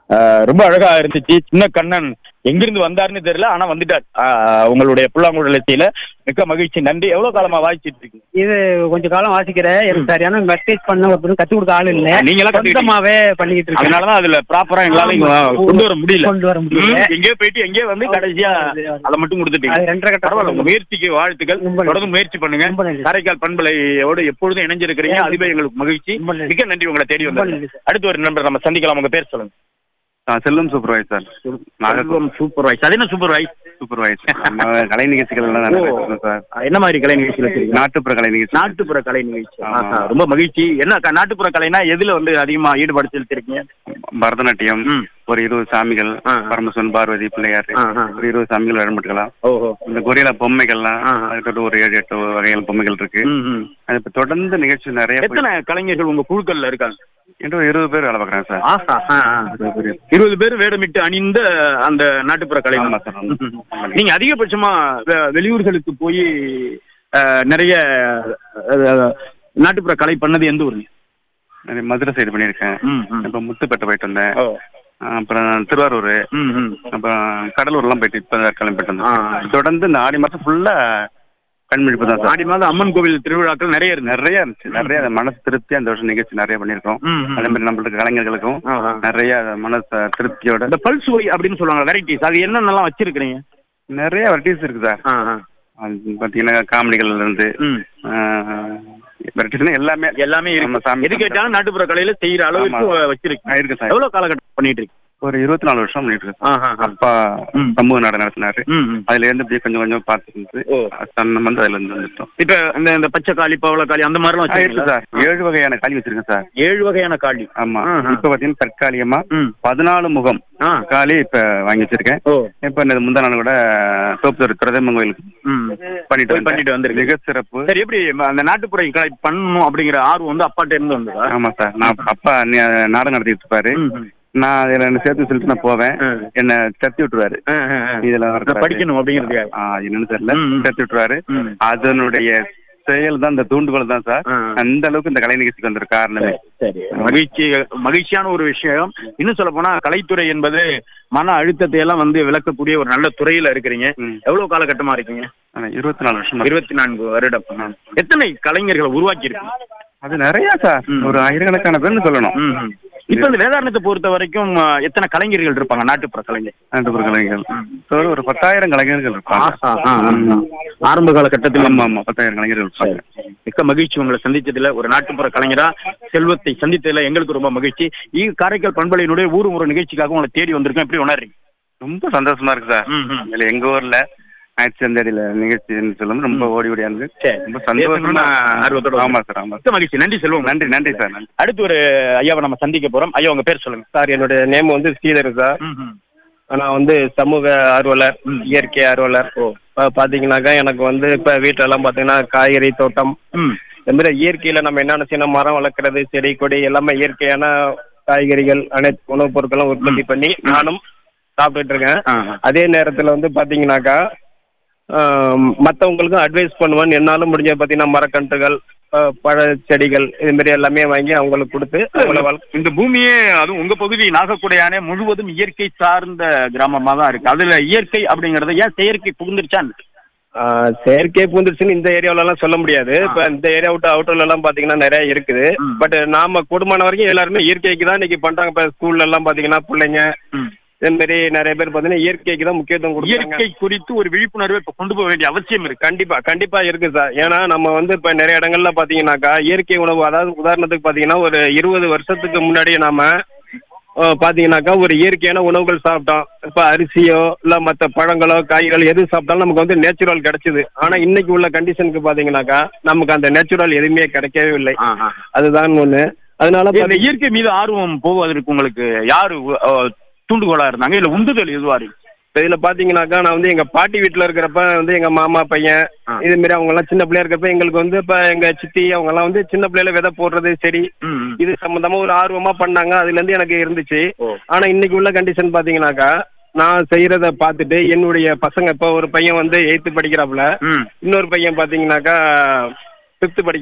அஹ், ரொம்ப அழகா இருந்துச்சு சின்ன கண்ணன் எங்கிருந்து வந்தாருன்னு தெரியல ஆனா வந்துட்டார் அஹ், உங்களுடைய புல்லாங்குழல் இசையில மிக்க மகிழ்ச்சி நன்றி எவ்வளவு காலமா வாசிச்சிட்டு இருக்கீங்க இது கொஞ்ச காலம் வாசிக்கிறேன் எனக்கு சரியான மெசேஜ் பண்ண ஒருத்தரும் கற்றுக் கொடுக்க ஆள் இல்ல நீங்களா கத்துக்கிட்டீங்க? சொந்தமாவே பண்ணிக்கிட்டு இருக்கேன் அதனாலதான் அதுல ப்ராப்பரா எங்களால இங்க கொண்டு வர முடியல கொண்டு வர முடியல. ம், எங்கேயோ போயிட்டு எங்கேயோ வந்து கடைசியா அதை மட்டும் கொடுத்துட்டீங்க அது ரெண்டரை கட்ட பரவாயில்ல உங்க முயற்சிக்கு வாழ்த்துக்கள் ரொம்ப நன்றி. தொடர்ந்து முயற்சி பண்ணுங்க ரொம்ப நன்றி. காரைக்கால் பண்பலையோடு எப்பொழுதும் இணைஞ்சிருக்கிறீங்க அதுவே எங்களுக்கு மகிழ்ச்சி ரொம்ப நன்றி. மிக்க நன்றி உங்களை தேடி ரொம்ப வந்தது நன்றி சார். அடுத்து ஒரு நண்பர் நம்ம சந்திக்கலாம் உங்க பேர் சொல்லுங்க நான் Selvam supervisor Nagercoil super voice அது என்ன சூப்பர் வாய்ஸ் சூப்பர்வைசர் நம்ம கலை நிகழ்ச்சிகள் எல்லாம் நிறைய பேசுறோம் சார் என்ன மாதிரி கலை நிகழ்ச்சி வச்சிருக்கீங்க நாட்டுப்புற கலை நிகழ்ச்சி நாட்டுப்புற கலை நிகழ்ச்சி ஆமா. ஆஹா, ரொம்ப மகிழ்ச்சி என்ன க- நாட்டுப்புற கலைனா எதுல வந்து அதிகமா ஈடுபாடு செலுத்திருக்கீங்க பரதநாட்டியம் ம். ஒரு இருபது சாமிகள் ஆ. பரமசிவன் பார்வதி பிள்ளையார் ஆ, ஆ. ஒரு இருபது சாமிகள் விளையாண்டுக்கலாம் ஓஹோ இந்த கொரியில பொம்மைகள்லாம் ஆ. அதுக்கிட்ட ஒரு ஏழு எட்டு வகைகள் பொம்மைகள் இருக்கு ம், ம். அது இப்ப தொடர்ந்து நிகழ்ச்சி நிறைய போய்- எத்தனை கலைஞர்கள் உங்க குழுக்கள்ல இருக்காங்க என்கிட்ட ஒரு இருபது பேர் வேலை பார்க்குறேன் சார் ஆஹா, ஆ, ஆ. இருபது பேர் வேடமிட்டு அணிந்த அந்த நாட்டுப்புற கலை ஆமா சார், ஆமா. ம். நீங்க அதிகபட்சமா வெ- வெளியூர்களுக்கு போய் அஹ், நிறைய அஹ், நாட்டுப்புற கலை பண்ணது எந்த ஊருங்க நிறைய மதுரை சைடு பண்ணியிருக்கேன் ம், ம். இப்போ முத்துப்பேட்டை போயிட்டு வந்தேன் ஓ. அப்புறம் திருவாரூர் ம், ம். அப்புறம் கடலூர்லாம் போயிட்டு இப்போ கிளம்பிட்டு ஆ. வந்தேன் தொடர்ந்து இந்த ஆடி மாசம் ஃபுல்லா கண்மிழிப்பு தான் சார் ஆடி மாதம் அம்மன் கோவில் திருவிழாக்கள் நிறைய இருக்கு நிறைய இருந்துச்சு நிறைய மனசு திருப்தியா இந்த வருஷம் நிகழ்ச்சி நிறைய பண்ணியிருக்கோம் ம், ம். அதே மாதிரி நம்மளுக்கு கலைஞர்களுக்கும் ஆ, ஆ. நிறைய மனசு திருப்தியோட இந்த பல்ஸ் ஒய் அப்படின்னு சொல்லுவாங்க வெரைட்டிஸ் அது என்னென்னலாம் வச்சிருக்கிறீங்க நிறைய வெரைட்டிஸ் இருக்கு சார் ஆ, ஆ. அது பார்த்தீங்கன்னா காமெடிகள்ல இருந்து ம். வெரைட்டிஸ்னா எல்லாமே எல்லாமே நம்ம இருக்கு சாமி எது கேட்டாலும் நாட்டுப்புற கலையில செய்யற அளவுக்கு ஆமா. வச்சிருக்கு இருக்கு சார் எவ்வளவு காலகட்டம் பண்ணிட்டு இருக்கு ஒரு இருபத்தி நாலு வருஷம் பண்ணிட்டு இருக்கேன் ஆஹா, ஆஹா. அப்பா ம். சமூக நாடு நடத்தினாரு ம், ம். அதுல இருந்து அப்படியே கொஞ்சம் கொஞ்சம் பார்த்துருந்து ஓ. நம்ம வந்து அதுல இருந்து வந்துட்டோம் இப்ப இந்த இந்த பச்சை காளி பவளக்காளி அந்த மாதிரிலாம் ஆ, இருக்கு வச்சிருக்கீங்களா? சார் ஏழு வகையான காலி வச்சிருக்கேன் சார் ஏழு வகையான காளி ஆமா ஆஹா. இப்ப பாத்தீங்கன்னா தற்காலிகமா ம். பதினாலு முகம் ஆ. காலி இப்ப வாங்கி வச்சிருக்கேன் ஓ இப்ப இந்த முந்தா நாள் கூட தோப்புத்தூர் பிரதம கோயிலுக்கு ம். பண்ணிட்டு போய் பண்ணிட்டு வந்திருக்கு. மிக சிறப்பு சரி எப்படி ம- அந்த நாட்டுப்புற கலை பண்ணணும் அப்படிங்கிற ஆர்வம் வந்து அப்பாட்ட இருந்து வந்ததா ஆமா சார் நான் அப்பா நி- நாடகம் நடத்திட்டு இருப்பாரு ம், ம். நான் அதுல என்ன சேர்த்து சொல்லிட்டு நான் போவேன் ம். என்ன தட்டி விட்டுருவாரு ஆ, ஆ, ஆ. இதுல நான் படிக்கணும் அப்படிங்கிறதுக்காக ஆ, என்னன்னு தெரியல ம், ம். தட்டி விட்டுருவாரு ம். அதனுடைய செயல் தான் இந்த தூண்டுகோல் தான் சார் ஆ. அந்த அளவுக்கு இந்த கலை நிகழ்ச்சிக்கு வந்திருக்க காரணமே சரி மகிழ்ச்சி மகிழ்ச்சியான ஒரு விஷயம் இன்னும் சொல்ல போனா கலைத்துறை என்பது மன அழுத்தத்தை எல்லாம் வந்து விளக்கக்கூடிய ஒரு நல்ல துறையில இருக்கிறீங்க ம். எவ்வளவு காலகட்டமா இருக்கீங்க ஆனா, இருபத்தி நாலு வருஷம் இருபத்தி நான்கு வருடம் எத்தனை கலைஞர்களை உருவாக்கி இருக்கு அது நிறைய சார் ம். ஒரு ஆயிரக்கணக்கான பேர்னு சொல்லணும் இப்ப இந்த வேதாரணத்தை பொறுத்த வரைக்கும் அஹ், எத்தனை கலைஞர்கள் இருப்பாங்க நாட்டுப்புற கலைஞர் நாட்டுப்புற கலைஞர்கள் So, ஒரு பத்தாயிரம் கலைஞர்கள் இருப்பாங்க ஆஹா, ஆ, ஆ, ஆ. ஆரம்ப காலகட்டத்தில் ஆமா ஆமா பத்தாயிரம் கலைஞர்கள் இருப்பாங்க மிக்க மகிழ்ச்சி உங்களை சந்திச்சதுல ஒரு நாட்டுப்புற கலைஞரா செல்வத்தை சந்தித்ததுல எங்களுக்கு ரொம்ப மகிழ்ச்சி ஈ காரைக்கால் பண்பலையினுடைய ஊர் ஒரு நிகழ்ச்சிக்காக உங்களை தேடி வந்திருக்கோம் எப்படி உணர்றீங்க ரொம்ப சந்தோஷமா இருக்கு சார் ம், ம். இதுல எங்க ஊர்ல ஆயிரத்தி நிகழ்ச்சின்னு சொல்லும் ரொம்ப ஓடி ஓடி வந்து சரி. ரொம்ப சந்தோஷமா பேசணும்னு ஆர்வத்தோட ஆமா சார் ஆமா மிக்க மகிழ்ச்சி நன்றி செல்வம் நன்றி நன்றி சார் நன்றி அடுத்து ஒரு ஐயாவை நம்ம சந்திக்க போறோம் ஐயா உங்க பேர் சொல்லுங்க சார் என்னுடைய நேம் வந்து ஸ்ரீதர் சார் நான் வந்து சமூக ஆர்வலர் இயற்கை ஆர்வலர் இப்போ பார்த்தீங்கன்னாக்கா எனக்கு வந்து இப்போ வீட்டிலலாம் பார்த்தீங்கன்னா காய்கறி தோட்டம் ம். இந்த மாதிரி இயற்கையில் நம்ம என்னென்ன செய்யணும் மரம் வளர்க்குறது செடி கொடி எல்லாமே இயற்கையான காய்கறிகள் அனைத்து உணவுப் பொருட்களும் உற்பத்தி பண்ணி நானும் சாப்பிட்டுட்டு இருக்கேன் ஆஹா. அதே நேரத்தில் வந்து பார்த்தீங்கன்னாக்கா மற்றவங்களுக்கும் அட்வைஸ் பண்ணுவேன் என்னால் முடிஞ்ச பார்த்தீங்கன்னா மரக்கன்றுகள் ஆஹ் பழ செடிகள் இது மாதிரி எல்லாமே வாங்கி அவங்களுக்கு கொடுத்து அவங்கள வள இந்த பூமியே அதுவும் உங்க பகுதி நாகக்குடையானே முழுவதும் இயற்கை சார்ந்த கிராமமா தான் இருக்கு அதுல இயற்கை அப்படிங்கறது ஏன் செயற்கை புகுந்துருச்சான்னு ஆஹ் செயற்கை பூந்துருச்சுன்னு இந்த ஏரியாவிலலாம் சொல்ல முடியாது இப்போ இந்த ஏரியா விட்டு அவுட்டர்லலாம் பார்த்தீங்கன்னா நிறைய இருக்குது ம். பட் நாம கூடுமான வரைக்கும் எல்லாருமே இயற்கைக்கு தான் இன்னைக்கு பண்றாங்க இப்போ ஸ்கூல்ல எல்லாம் பார்த்தீங்கன்னா பிள்ளைங்க இந்த மாதிரி நிறைய பேர் பார்த்தீங்கன்னா இயற்கைக்கு தான் முக்கியத்துவம் கொடுக்குறாங்க இயற்கை குறித்து ஒரு விழிப்புணர்வை இப்ப கொண்டு போக வேண்டிய அவசியம் இருக்கு கண்டிப்பா கண்டிப்பா இருக்கு சார் ஏன்னா நம்ம வந்து இப்ப நிறைய இடங்கள்ல பாத்தீங்கன்னாக்கா இயற்கை உணவு அதாவது உதாரணத்துக்கு பாத்தீங்கன்னா ஒரு இருபது வருஷத்துக்கு முன்னாடி நாம அஹ், பாத்தீங்கன்னாக்கா ஒரு இயற்கையான உணவுகள் சாப்பிட்டோம் இப்ப அரிசியோ இல்ல மத்த பழங்களோ காய்கள் எது சாப்பிட்டாலும் நமக்கு வந்து நேச்சுரல் கிடைச்சது ஆனா இன்னைக்கு உள்ள கண்டிஷனுக்கு பாத்தீங்கன்னாக்கா நமக்கு அந்த நேச்சுரல் எதுவுமே கிடைக்கவே இல்லை அதுதான் ஒண்ணு அதனால இந்த பாத்தீங்க- இயற்கை மீது ஆர்வம் போவதற்கு உங்களுக்கு யாரு அஹ், தூண்டுகோலா இருந்தாங்க இல்ல உந்துதல் எதுவா இருக்கு இப்ப இதுல பாத்தீங்கன்னாக்கா நான் வந்து எங்க பாட்டி வீட்டுல இருக்கிறப்ப வந்து எங்க மாமா பையன் ஆ. இது மாதிரி அவங்க எல்லாம் சின்ன பிள்ளையா இருக்கப்ப எங்களுக்கு வந்து இப்ப எங்க சித்தி அவங்க எல்லாம் வந்து சின்ன பிள்ளையில விதை போடுறது சரி இது சம்பந்தமா ஒரு ஆர்வமா பண்ணாங்க அதுல இருந்து எனக்கு இருந்துச்சு ஓ. ஆனா இன்னைக்கு உள்ள கண்டிஷன் பாத்தீங்கன்னாக்கா நான் செய்யறத பார்த்துட்டு என்னுடைய பசங்க இப்ப ஒரு பையன் வந்து எயித்து படிக்கிறாப்புல ம் இன்னொரு பையன் பாத்தீங்கன்னாக்கா ஃபிஃப்த் படி